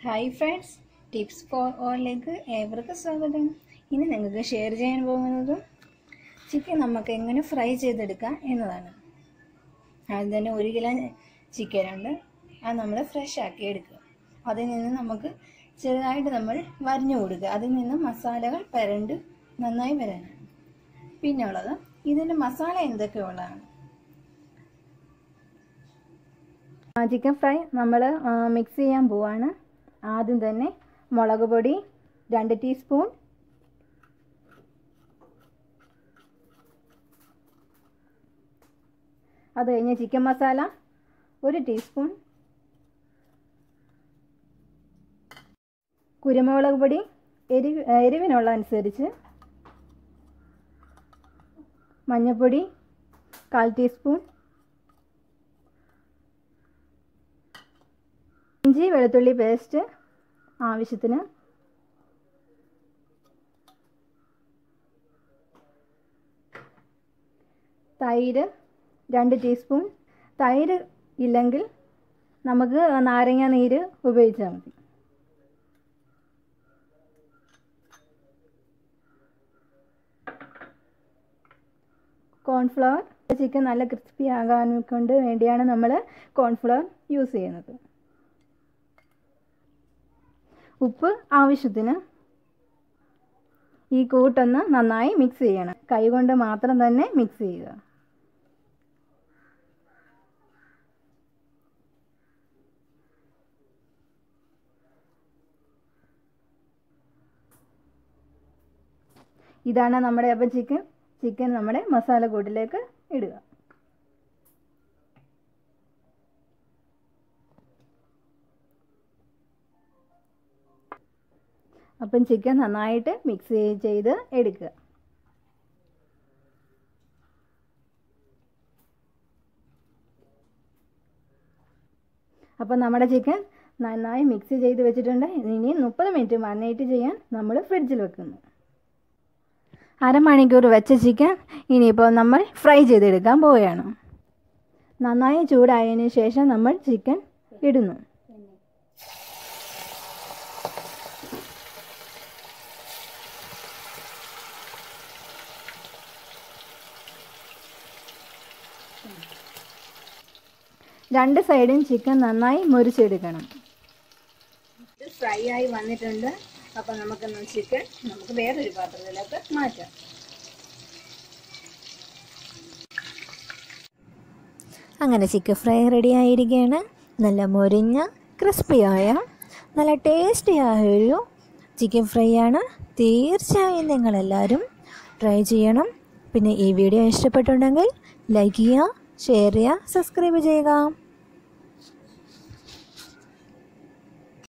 hi friends tips for ഓളിലേക്ക് ഏവർക്കും സ്വാഗതം ഇനി നിങ്ങൾക്ക് ഷെയർ ചെയ്യാൻ പോകുന്നത് ചിക്കൻ നമുക്ക് എങ്ങനെ ഫ്രൈ ചെയ്തെടുക്കാം എന്നതാണ് ആദ്യം തന്നെ ഒരു കിലോ ചിക്കൻ ഉണ്ട് അത് നമ്മൾ ഫ്രഷ് ആക്കി എടുക്കുക അതിൽ നിന്ന് നമുക്ക് ചെറുതായിട്ട് നമ്മൾ വരിഞ്ഞു കൊടുക്കുക അതിൽ നിന്ന് മസാലകൾ പരണ്ട് നന്നായി വരാനാണ് പിന്നെ ഉള്ളത് ഇതിൻ്റെ മസാല എന്തൊക്കെയുള്ളതാണ് ചിക്കൻ ഫ്രൈ നമ്മൾ മിക്സ് ചെയ്യാൻ പോവാണ് ആദ്യം തന്നെ മുളക് പൊടി രണ്ട് ടീസ്പൂൺ അത് കഴിഞ്ഞ് ചിക്കൻ മസാല ഒരു ടീസ്പൂൺ കുരുമുളക് പൊടി എരിവ് എരിവിനുള്ള അനുസരിച്ച് മഞ്ഞൾപ്പൊടി കാൽ ടീസ്പൂൺ ഇഞ്ചി വെളുത്തുള്ളി പേസ്റ്റ് ആവശ്യത്തിന് തൈര് രണ്ട് ടീസ്പൂൺ തൈര് ഇല്ലെങ്കിൽ നമുക്ക് നാരങ്ങ നീര് ഉപയോഗിച്ചാൽ മതി കോൺഫ്ലവർ ചിക്കൻ നല്ല ക്രിസ്പി ആകാൻ കൊണ്ട് വേണ്ടിയാണ് നമ്മൾ കോൺഫ്ലവർ യൂസ് ചെയ്യുന്നത് ഉപ്പ് ആവശ്യത്തിന് ഈ കൂട്ടൊന്ന് നന്നായി മിക്സ് ചെയ്യണം കൈകൊണ്ട് മാത്രം തന്നെ മിക്സ് ചെയ്യുക ഇതാണ് നമ്മുടെ അപ്പം ചിക്കൻ ചിക്കൻ നമ്മുടെ മസാല കൂട്ടിലേക്ക് ഇടുക അപ്പം ചിക്കൻ നന്നായിട്ട് മിക്സ് ചെയ്ത് എടുക്കുക അപ്പം നമ്മുടെ ചിക്കൻ നന്നായി മിക്സ് ചെയ്ത് വെച്ചിട്ടുണ്ട് ഇനി മുപ്പത് മിനിറ്റ് മാരിനേറ്റ് ചെയ്യാൻ നമ്മൾ ഫ്രിഡ്ജിൽ വെക്കുന്നു അരമണിക്കൂർ വെച്ച ചിക്കൻ ഇനിയിപ്പോൾ നമ്മൾ ഫ്രൈ ചെയ്തെടുക്കാൻ പോവുകയാണ് നന്നായി ചൂടായതിന് ശേഷം നമ്മൾ ചിക്കൻ ഇടുന്നു രണ്ട് സൈഡും ചിക്കൻ നന്നായി മുരിച്ചെടുക്കണം ഇത് ഫ്രൈ ആയി വന്നിട്ടുണ്ട് അപ്പോൾ നമുക്ക് ചിക്കൻ നമുക്ക് വേറൊരു പാത്രത്തിലേക്ക് മാറ്റാം അങ്ങനെ ചിക്കൻ ഫ്രൈ റെഡി ആയിരിക്കുകയാണ് നല്ല മൊരിഞ്ഞ ക്രിസ്പിയായ നല്ല ടേസ്റ്റിയായ ഒരു ചിക്കൻ ഫ്രൈ ആണ് തീർച്ചയായും നിങ്ങളെല്ലാവരും ട്രൈ ചെയ്യണം പിന്നെ ഈ വീഡിയോ ഇഷ്ടപ്പെട്ടുണ്ടെങ്കിൽ ലൈക്ക് ചെയ്യുക ഷെയർ ചെയ്യുക സബ്സ്ക്രൈബ് ചെയ്യുക